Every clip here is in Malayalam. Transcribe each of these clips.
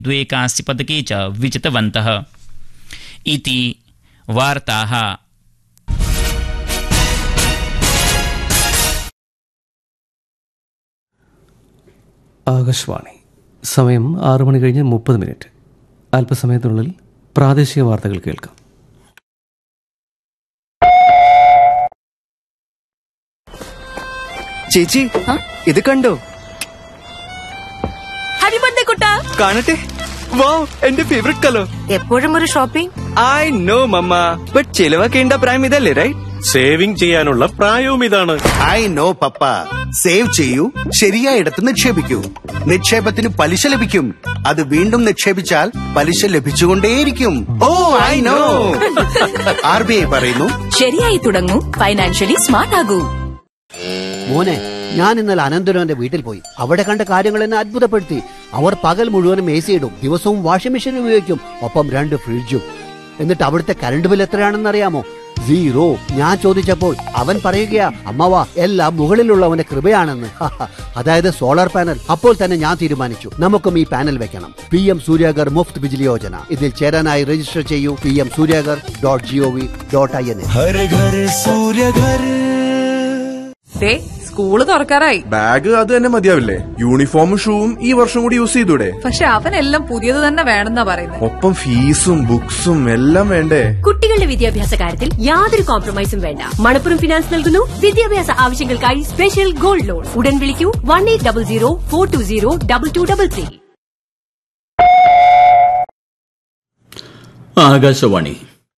द्वे कांस्यपदके च विजितवन्तः इति वार्ताः ആകാശവാണി സമയം ആറു മണി കഴിഞ്ഞ് മുപ്പത് മിനിറ്റ് അല്പസമയത്തിനുള്ളിൽ പ്രാദേശിക വാർത്തകൾ കേൾക്കാം ചേച്ചി ഇത് കണ്ടോ ഹാപ്പി ബർത്ത്ഡേ കുട്ട കാണട്ടെ വൗ എന്റെ ഫേവറേറ്റ് കളർ എപ്പോഴും ഒരു shopping I know mamma but ചിലവാക്കേണ്ട പ്രായം ഇതല്ലേ റൈറ്റ് സേവിംഗ് ചെയ്യാനുള്ള പ്രായവും ഇതാണ് ഐ നോ പപ്പ സേവ് ചെയ്യൂ ശരിയായിടത്ത് നിക്ഷേപിക്കൂ നിക്ഷേപത്തിന് പലിശ ലഭിക്കും അത് വീണ്ടും നിക്ഷേപിച്ചാൽ പലിശ ലഭിച്ചുകൊണ്ടേയിരിക്കും oh I know R B I പറയുന്നു ശരിയായി തുടങ്ങൂ ഫൈനാൻഷ്യലി സ്മാർട്ട് ആകൂ മോനെ ഞാൻ ഇന്നലെ അനന്തരവന്റെ വീട്ടിൽ പോയി അവിടെ കണ്ട കാര്യങ്ങൾ എന്നെ അത്ഭുതപ്പെടുത്തി അവർ പകൽ മുഴുവനും എ സി ഇടും ദിവസവും വാഷിംഗ് മെഷീൻ ഉപയോഗിക്കും ഒപ്പം രണ്ട് ഫ്രിഡ്ജും എന്നിട്ട് അവിടുത്തെ കറണ്ട് ബിൽ എത്രയാണെന്ന് അറിയാമോ സീറോ ഞാൻ ചോദിച്ചപ്പോൾ അവൻ പറയുകയാ അമ്മവ എല്ലാം മുകളിലുള്ളവന്റെ കൃപയാണെന്ന് അതായത് സോളാർ പാനൽ അപ്പോൾ തന്നെ ഞാൻ തീരുമാനിച്ചു നമുക്കും ഈ പാനൽ വെക്കണം പി എം സൂര്യാഗർ മുഫ്ത് ബിജിലി യോജന ഇതിൽ ചേരാനായി രജിസ്റ്റർ ചെയ്യൂ P M Surya Ghar dot G O V dot I N ദേ സ്കൂള് തുറക്കാറായി ബാഗ് അത് തന്നെ മതിയാവില്ലേ യൂണിഫോമും ഷൂവും ഈ വർഷം കൂടി യൂസ് ചെയ്തൂടെ പക്ഷെ അവനെല്ലാം പുതിയത് തന്നെ വേണമെന്നാ പറയുന്നത് ഒപ്പം ഫീസും ബുക്സും എല്ലാം വേണ്ടേ കുട്ടികളുടെ വിദ്യാഭ്യാസ കാര്യത്തിൽ യാതൊരു കോംപ്രമൈസും വേണ്ട മണപ്പുറം ഫിനാൻസ് നൽകുന്നു വിദ്യാഭ്യാസ ആവശ്യങ്ങൾക്കായി സ്പെഷ്യൽ ഗോൾഡ് ലോൺ ഉടൻ വിളിക്കൂ one eight double zero four two zero double two double three Akashvani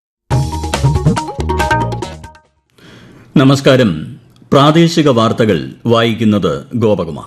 നമസ്കാരം പ്രാദേശിക വാർത്തകൾ വായിക്കുന്നത് ഗോപകുമാർ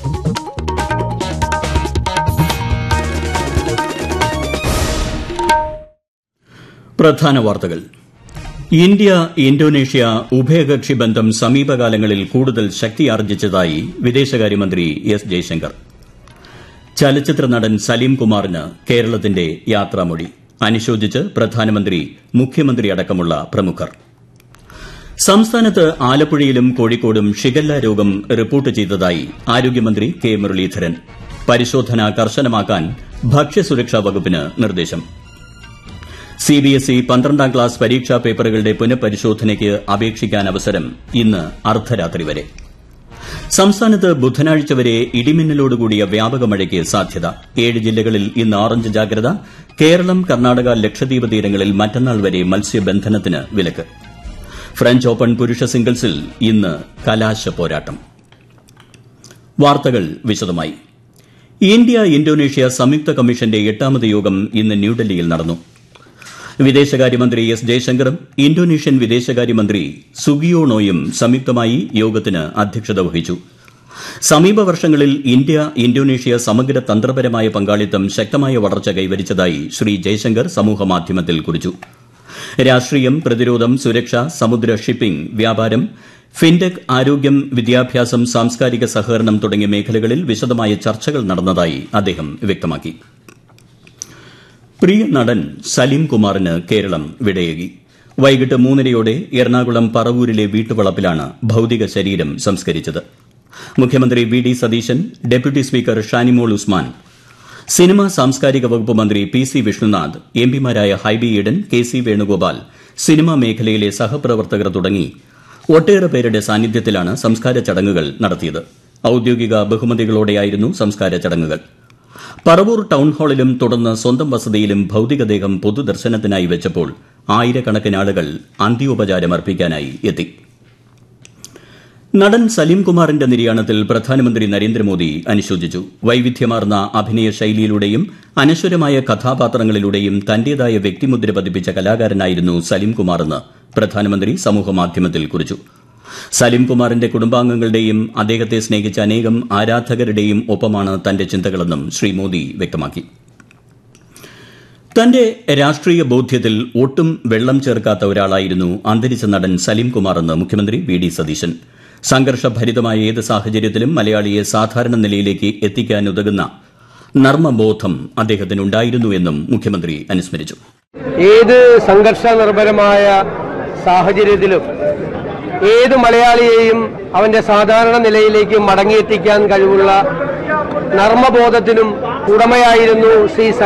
പ്രധാന വാർത്തകൾ ഇന്ത്യ ഇന്തോനേഷ്യ ഉഭയകക്ഷി ബന്ധം സമീപകാലങ്ങളിൽ കൂടുതൽ ശക്തിയാർജിച്ചതായി വിദേശകാര്യമന്ത്രി എസ് ജയശങ്കർ ചലച്ചിത്ര നടൻ സലീം കുമാറിന് കേരളത്തിന്റെ യാത്രാമൊഴി അനുശോചിച്ച് പ്രധാനമന്ത്രി മുഖ്യമന്ത്രി അടക്കമുള്ള പ്രമുഖർ സംസ്ഥാനത്ത് ആലപ്പുഴയിലും കോഴിക്കോടും ഷിഗല്ല രോഗം റിപ്പോർട്ട് ചെയ്തതായി ആരോഗ്യമന്ത്രി കെ മുരളീധരൻ പരിശോധന കർശനമാക്കാൻ ഭക്ഷ്യസുരക്ഷാ വകുപ്പിന് നിർദ്ദേശം സിബിഎസ്ഇ പന്ത്രണ്ടാം ക്ലാസ് പരീക്ഷാ പേപ്പറുകളുടെ പുനഃപരിശോധനയ്ക്ക് അപേക്ഷിക്കാൻ അവസരം ഇന്ന് അർദ്ധരാത്രി വരെ സംസ്ഥാനത്ത് ബുധനാഴ്ച വരെ ഇടിമിന്നലോടുകൂടിയ വ്യാപക മഴയ്ക്ക് സാധ്യത ഏഴ് ജില്ലകളിൽ ഇന്ന് ഓറഞ്ച് ജാഗ്രത കേരളം കർണാടക ലക്ഷദ്വീപ് തീരങ്ങളിൽ മറ്റന്നാൾ വരെ മത്സ്യബന്ധനത്തിന് വിലക്ക് ഫ്രഞ്ച് ഓപ്പൺ പുരുഷ സിംഗിൾസിൽ ഇന്ന് കലാശ പോരാട്ടം വാർത്തകൾ വിശദമായി ഇന്ത്യ ഇന്തോനേഷ്യ സംയുക്ത കമ്മീഷന്റെ എട്ടാമത് യോഗം ഇന്ന് ന്യൂഡൽഹിയിൽ നടന്നു വിദേശകാര്യമന്ത്രി എസ് ജയശങ്കറും ഇന്തോനേഷ്യൻ വിദേശകാര്യമന്ത്രി സുഗിയോണോയും സംയുക്തമായി യോഗത്തിന് അധ്യക്ഷത വഹിച്ചു സമീപ വർഷങ്ങളിൽ ഇന്ത്യ ഇന്തോനേഷ്യ സമഗ്ര തന്ത്രപരമായ പങ്കാളിത്തം ശക്തമായ വളർച്ച കൈവരിച്ചതായി ശ്രീ ജയശങ്കർ സമൂഹമാധ്യമത്തിൽ കുറിച്ചു രാഷ്ട്രീയം പ്രതിരോധം സുരക്ഷ സമുദ്ര ഷിപ്പിംഗ് വ്യാപാരം ഫിൻടെക് ആരോഗ്യം വിദ്യാഭ്യാസം സാംസ്കാരിക സഹകരണം തുടങ്ങിയ മേഖലകളിൽ വിശദമായ ചർച്ചകൾ നടന്നതായി അദ്ദേഹം വ്യക്തമാക്കി പ്രിയ നടൻ സലീം കുമാറിന് കേരളം വിടയേകി വൈകിട്ട് മൂന്നരയോടെ എറണാകുളം പറവൂരിലെ വീട്ടുവളപ്പിലാണ് ഭൌതിക ശരീരം സംസ്കരിച്ചത് മുഖ്യമന്ത്രി V D Satheesan deputy speaker Shanimol Usman cinema സാംസ്കാരിക വകുപ്പ് മന്ത്രി പി സി വിഷ്ണുനാഥ് എംപിമാരായ Hibi Eden K C Venugopal cinema മേഖലയിലെ സഹപ്രവർത്തകർ തുടങ്ങി ഒട്ടേറെ പേരുടെ സാന്നിധ്യത്തിലാണ് സംസ്കാര ചടങ്ങുകൾ നടത്തിയത് ഔദ്യോഗിക ബഹുമതികളോടെയായിരുന്നു സംസ്കാര ചടങ്ങുകൾ പറവൂർ ടൌൺ ഹാളിലും തുടർന്ന് സ്വന്തം വസതിയിലും ഭൌതികദേഹം പൊതുദർശനത്തിനായി വെച്ചപ്പോൾ ആയിരക്കണക്കിന് ആളുകൾ അന്ത്യോപചാരം അർപ്പിക്കാനായി എത്തി നടൻ സലീം കുമാറിന്റെ നിര്യാണത്തിൽ പ്രധാനമന്ത്രി നരേന്ദ്രമോദി അനുശോചിച്ചു വൈവിധ്യമാർന്ന അഭിനയ ശൈലിയിലൂടെയും അനശ്വരമായ കഥാപാത്രങ്ങളിലൂടെയും തന്റേതായ വ്യക്തിമുദ്ര പതിപ്പിച്ച കലാകാരനായിരുന്നു സലീം കുമാറെന്ന് പ്രധാനമന്ത്രി സമൂഹമാധ്യമത്തിൽ കുറിച്ചു സലീം കുമാറിന്റെ കുടുംബാംഗങ്ങളുടെയും അദ്ദേഹത്തെ സ്നേഹിച്ച അനേകം ആരാധകരുടെയും ഒപ്പമാണ് തന്റെ ചിന്തകളെന്നും ശ്രീ മോദി വ്യക്തമാക്കി തന്റെ രാഷ്ട്രീയ ബോധ്യത്തിൽ ഒട്ടും വെള്ളം ചേർക്കാത്ത ഒരാളായിരുന്നു അന്തരിച്ച നടൻ സലീം കുമാറെന്ന് മുഖ്യമന്ത്രി വി ഡി സതീശൻ സംഘർഷഭരിതമായ ഏത് സാഹചര്യത്തിലും മലയാളിയെ സാധാരണ നിലയിലേക്ക് എത്തിക്കാനുതകുന്ന നർമ്മബോധം അദ്ദേഹത്തിനുണ്ടായിരുന്നു എന്നും മുഖ്യമന്ത്രി അനുസ്മരിച്ചു ഏത് സംഘർഷ നിർഭരമായ സാഹചര്യത്തിലും ഏത് മലയാളിയെയും അവന്റെ സാധാരണ നിലയിലേക്ക് മടങ്ങിയെത്തിക്കാൻ കഴിവുള്ള നർമ്മബോധത്തിനും ഉടമയായിരുന്നു ശ്രീ